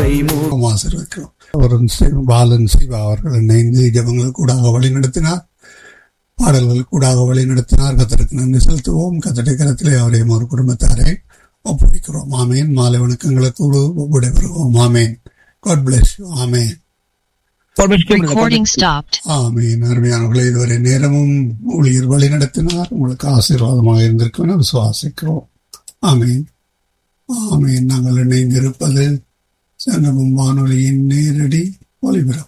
கைமூ ஆசீர்வதிக்கிறோம் அவரும் சி- பாலன் சிவா அவர்கள் இணைந்து ஜபங்கள் கூடாக வழி நடத்தினார் பாடல்கள் கூடாக வழி நடத்தினார் கத்தருக்கு நன்றி செலுத்துவோம் கத்தடை கரத்திலே அவரையும் ஒரு குடும்பத்தாரை ஒப்புவிக்கிறோம் ஆமேன் மாலை வணக்கங்களை கூடு விடைபெறுவோம் amen God bless amen Recording stopped. ஆமீன் அருமையானவர்களே இதுவரை நேரமும் ஊழியர் வழி நடத்தினார் உங்களுக்கு ஆசீர்வாதமாக இருந்திருக்கும் என விசுவாசிக்கிறோம் ஆமீன் ஆமீன் நாங்கள் இணைந்திருப்பது சங்கமம் வானொலியின் நேரடி ஒளிபரப்பு